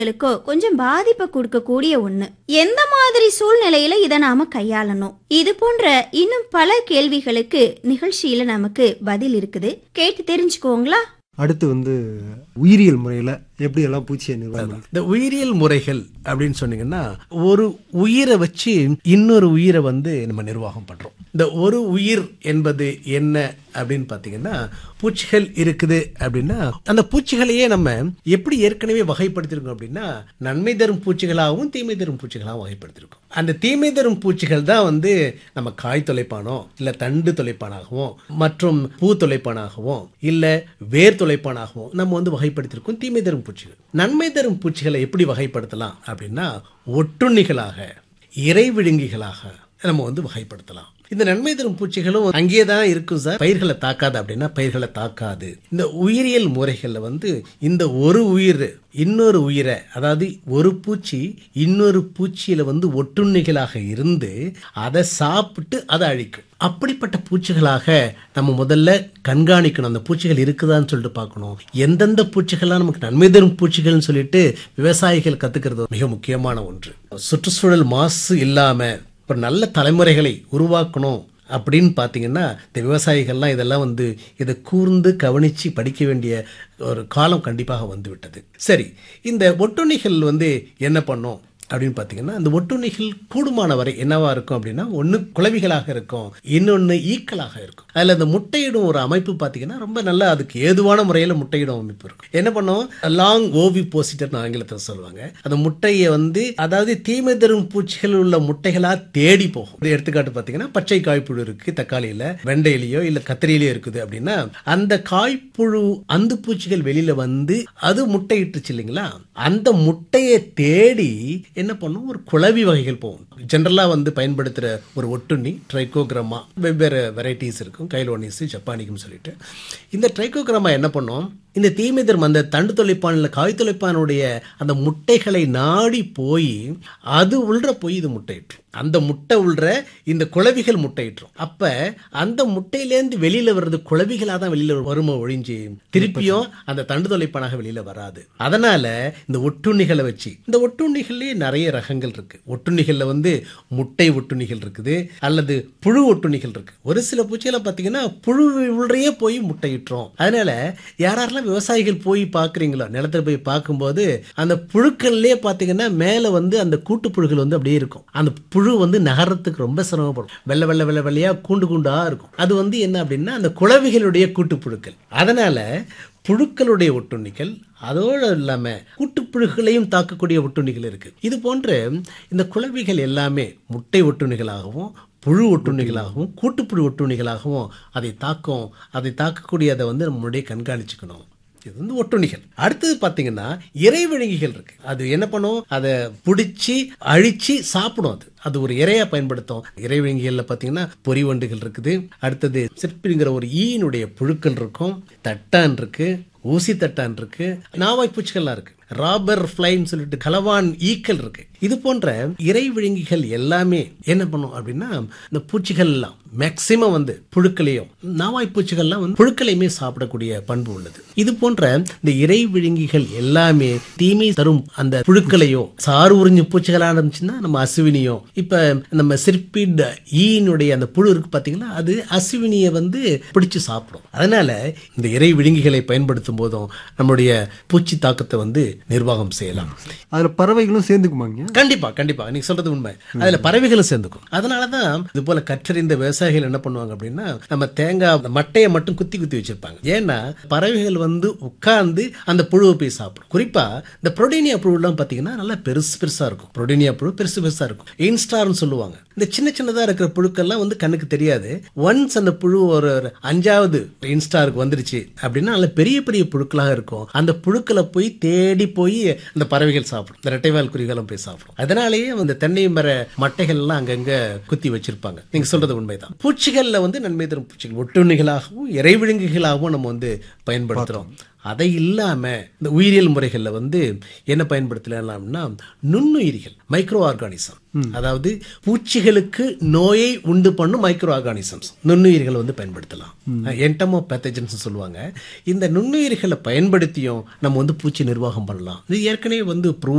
களுக்கோ கொஞ்சம் பாதிப்பை கொடுக்கக்கூடிய ஒண்ணு எந்த மாதிரி சூழ்நிலையில இதை நாம கையாளணும் இது போன்ற இன்னும் பல கேள்விகளுக்கு நிகழ்ச்சியில நமக்கு பதில் இருக்குது கேட்டு தெரிஞ்சுக்கோங்களா அடுத்து வந்து உயிரியல் முறையில் எப்படி எல்லாம் பூச்சியை நிர்வாகம் பண்ணலாம்? இந்த உயிரியல் முறைகள் அப்படின்னு சொன்னீங்கன்னா ஒரு உயிரை வச்சு இன்னொரு உயிரை வந்து நம்ம நிர்வாகம் பண்றோம் இந்த ஒரு உயிர் என்பது என்ன அப்படின்னு பார்த்தீங்கன்னா பூச்சிகள் இருக்குது அப்படின்னா அந்த பூச்சிகளையே நம்ம எப்படி ஏற்கனவே வகைப்படுத்திருக்கோம் அப்படின்னா நன்மை தரும் பூச்சிகளாகவும் தீமை தரும் பூச்சிகளாகவும் வகைப்படுத்திருக்கோம் அந்த தீமை தரும் பூச்சிகள் தான் வந்து நம்ம காய் தொலைப்பானோ இல்லை தண்டு தொலைப்பானாகவும் மற்றும் பூ தொலைப்பானாகவும் இல்லை வேர் தொலைப்பானாகவும் நம்ம வந்து வகைப்படுத்தியிருக்கோம் தீமை தரும் பூச்சிகள் நன்மை தரும் பூச்சிகளை எப்படி வகைப்படுத்தலாம் அப்படின்னா ஒட்டுண்ணிகளாக இறை விழுங்கிகளாக நம்ம வந்து வகைப்படுத்தலாம் இந்த நன்மை தரும் பூச்சிகளும் அங்கேயே தான் இருக்கும் சார் பயிர்களை தாக்காது அப்படின்னா பயிர்களை தாக்காது இந்த உயிரியல் முறைகள்ல வந்து இந்த ஒரு உயிர் இன்னொரு உயிரை அதாவது ஒரு பூச்சி இன்னொரு பூச்சியில வந்து ஒட்டுண்ணிகளாக இருந்து அதை சாப்பிட்டு அதை அழிக்கும் அப்படிப்பட்ட பூச்சிகளாக நம்ம முதல்ல கண்காணிக்கணும் அந்த பூச்சிகள் இருக்குதான்னு சொல்லிட்டு பார்க்கணும் எந்தெந்த பூச்சிகள்லாம் நமக்கு நன்மை தரும் பூச்சிகள்னு சொல்லிட்டு விவசாயிகள் கத்துக்கிறது மிக முக்கியமான ஒன்று சுற்றுச்சூழல் மாசு இல்லாம ஒரு நல்ல தலைமுறைகளை உருவாக்கணும் அப்படின்னு பார்த்தீங்கன்னா இந்த விவசாயிகள்லாம் இதெல்லாம் வந்து இதை கூர்ந்து கவனித்து படிக்க வேண்டிய ஒரு காலம் கண்டிப்பாக வந்து விட்டது சரி இந்த ஒட்டுண்ணிகள் வந்து என்ன பண்ணும் அப்படின்னு பார்த்தீங்கன்னா அந்த ஒட்டுண்ணிகள் கூடுமான வரை என்னவா இருக்கும் அப்படின்னா ஒன்று குளவிகளாக இருக்கும் இன்னொன்று ஈக்களாக இருக்கும் அதில் அந்த முட்டையிடும் ஒரு அமைப்பு பார்த்தீங்கன்னா ரொம்ப நல்லா அதுக்கு ஏதுவான முறையில் முட்டையிடும் அமைப்பு இருக்கும் என்ன பண்ணும் லாங் ஓவி போசிட்டர்னு ஆங்கிலத்தில் சொல்லுவாங்க அந்த முட்டையை வந்து அதாவது தீமை தரும் பூச்சிகள் உள்ள முட்டைகளா தேடி போகும் ஒரு எடுத்துக்காட்டு பார்த்தீங்கன்னா பச்சை காய்ப்புழு இருக்கு தக்காளியில் வெண்டையிலையோ இல்லை கத்திரியிலையோ இருக்குது அப்படின்னா அந்த காய்ப்புழு அந்து பூச்சிகள் வெளியில வந்து அது முட்டையிட்டுச்சு இல்லைங்களா அந்த முட்டையை தேடி என்ன பண்ணும் ஒரு குளவி வகைகள் போகும் ஜென்ரலா வந்து பயன்படுத்துற ஒரு ஒட்டுண்ணி ட்ரைகோகிராமா வெவ்வேறு வெரைட்டிஸ் இருக்கும் கைலோனிஸ் ஜப்பானிக்கும் சொல்லிட்டு இந்த ட்ரைகோகிராமா என்ன பண்ணும் இந்த தீமை தரும் அந்த தண்டு தொலைப்பானில் காய் தொலைப்பானுடைய அந்த முட்டைகளை நாடி போய் அது உள்ற போய் இது முட்டையிட்டுரும் அந்த முட்டை உள்ற இந்த குளவிகள் முட்டையிட்டுரும் அப்ப அந்த முட்டையிலேருந்து வெளியில வர்றது குளவிகளாக தான் வெளியில வருமோ ஒழிஞ்சு திருப்பியும் அந்த தண்டு தொலைப்பானாக வெளியில வராது அதனால இந்த ஒட்டுண்ணிகளை வச்சு இந்த ஒட்டுண்ணிகள்லயே நிறைய ரகங்கள் இருக்கு ஒட்டுண்ணிகள்ல வந்து முட்டை ஒட்டுண்ணிகள் இருக்குது அல்லது புழு ஒட்டுண்ணிகள் இருக்கு ஒரு சில பூச்சிகளை பார்த்தீங்கன்னா புழு உள்ளறையே போய் முட்டையிட்டுரும் அதனால யாரெல்லாம் விவசாயிகள் போய் பார்க்குறீங்களோ நிலத்துல போய் பார்க்கும்போது அந்த புழுக்கள்லேயே பார்த்தீங்கன்னா மேலே வந்து அந்த கூட்டு புழுகள் வந்து அப்படியே இருக்கும் அந்த புழு வந்து நகரத்துக்கு ரொம்ப சிரமப்படும் வெள்ளை வெள்ளை வெள்ளை வெள்ளையா கூண்டு கூண்டா இருக்கும் அது வந்து என்ன அப்படின்னா அந்த குளவிகளுடைய கூட்டு புழுக்கள் அதனால புழுக்களுடைய ஒட்டுண்ணிகள் அதோடு இல்லாமல் கூட்டுப்புழுகளையும் தாக்கக்கூடிய ஒட்டுண்ணிகள் இருக்கு இது போன்ற இந்த குளவிகள் எல்லாமே முட்டை ஒட்டுண்ணிகளாகவும் புழு ஒட்டுண்ணிகளாகவும் கூட்டுப்புழு ஒட்டுண்ணிகளாகவும் அதை தாக்கும் அதை தாக்கக்கூடிய அதை வந்து நம்ம முன்னாடியே கண்காணிச்சுக்கணும் இது வந்து ஒட்டுண்ணிகள் அடுத்தது பார்த்தீங்கன்னா இறைவிழுங்கிகள் இருக்கு அது என்ன பண்ணும் அதை பிடிச்சி அழிச்சு சாப்பிடும் அது அது ஒரு இறையா பயன்படுத்தும் இறைவிழுங்கிகள்ல பார்த்தீங்கன்னா பொறிவண்டுகள் இருக்குது அடுத்தது சிற்பிங்கிற ஒரு ஈயினுடைய புழுக்கள் இருக்கும் தட்டான் இருக்கு ஊசி தட்டான் இருக்கு நாவாய் பூச்சிகள்லாம் இருக்கு ராபர் ஃப்ளைன்னு சொல்லிட்டு கலவான் ஈக்கள் இருக்கு இது போன்ற இறை விழுங்கிகள் எல்லாமே என்ன பண்ணும் அப்படின்னா இந்த பூச்சிகள் எல்லாம் மேக்சிமம் வந்து புழுக்களையும் நாவாய் பூச்சிகள்லாம் வந்து புழுக்களையுமே சாப்பிடக்கூடிய பண்பு உள்ளது இது போன்ற இந்த இறை விழுங்கிகள் எல்லாமே தீமை தரும் அந்த புழுக்களையோ சாறு உறிஞ்சும் பூச்சிகளாக இருந்துச்சுன்னா நம்ம அசுவினியோ இப்ப நம்ம சிற்பிட் ஈயினுடைய அந்த புழு இருக்கு பாத்தீங்கன்னா அது அசுவினியை வந்து பிடிச்சு சாப்பிடும் அதனால இந்த இறை விழுங்கிகளை பயன்படுத்தும் போதும் நம்மளுடைய பூச்சி தாக்கத்தை வந்து நிர்வாகம் செய்யலாம் அதில் பறவைகளும் சேர்ந்துக்குமாங்க கண்டிப்பா கண்டிப்பா நீங்க சொல்றது உண்மை அதுல பறவைகளும் சேர்ந்துக்கும் அதனாலதான் இது போல கற்றறிந்த விவசாயிகள் என்ன பண்ணுவாங்க அப்படின்னா நம்ம தேங்காய் அந்த மட்டையை மட்டும் குத்தி குத்தி வச்சிருப்பாங்க ஏன்னா பறவைகள் வந்து உட்கார்ந்து அந்த புழுவை போய் சாப்பிடும் குறிப்பா இந்த புரோடீனியா புழுலாம் பாத்தீங்கன்னா நல்லா பெருசு பெருசா இருக்கும் புரோடீனியா புழு பெருசு பெருசா இருக்கும் இன்ஸ்டார்னு சொல்லுவாங்க இந்த சின்ன சின்னதா இருக்கிற புழுக்கள்லாம் வந்து கண்ணுக்கு தெரியாது ஒன்ஸ் அந்த புழு ஒரு ஒரு அஞ்சாவது இன்ஸ்டாருக்கு வந்துருச்சு அப்படின்னா நல்ல பெரிய பெரிய புழுக்களாக இருக்கும் அந்த புழுக்களை போய் தேடி போய் அந்த பறவைகள் சாப்பிடும் இந்த ரெட்டைவால் குருவிகளும் போய் சாப்பிடும் அதனாலேயே அந்த தென்னை மர மட்டைகள் எல்லாம் அங்கங்க குத்தி வச்சிருப்பாங்க நீங்க சொல்றது உண்மைதான் பூச்சிகள்ல வந்து நன்மை தரும் பூச்சிகள் ஒட்டுண்ணிகளாகவும் இறைவிழுங்குகளாகவும் நம்ம வந்து பயன்படுத்துறோம் அதை இல்லாம இந்த உயிரியல் முறைகள்ல வந்து என்ன பயன்படுத்தலாம்னா நுண்ணுயிரிகள் மைக்ரோ ஆர்கானிசம் அதாவது பூச்சிகளுக்கு நோயை உண்டு பண்ணும் மைக்ரோ ஆர்கானிசம்ஸ் நுண்ணுயிர்கள் வந்து பயன்படுத்தலாம் என்டமோ பேத்தஜன்ஸ் சொல்லுவாங்க இந்த நுண்ணுயிர்களை பயன்படுத்தியும் நம்ம வந்து பூச்சி நிர்வாகம் பண்ணலாம் இது ஏற்கனவே வந்து ப்ரூவ்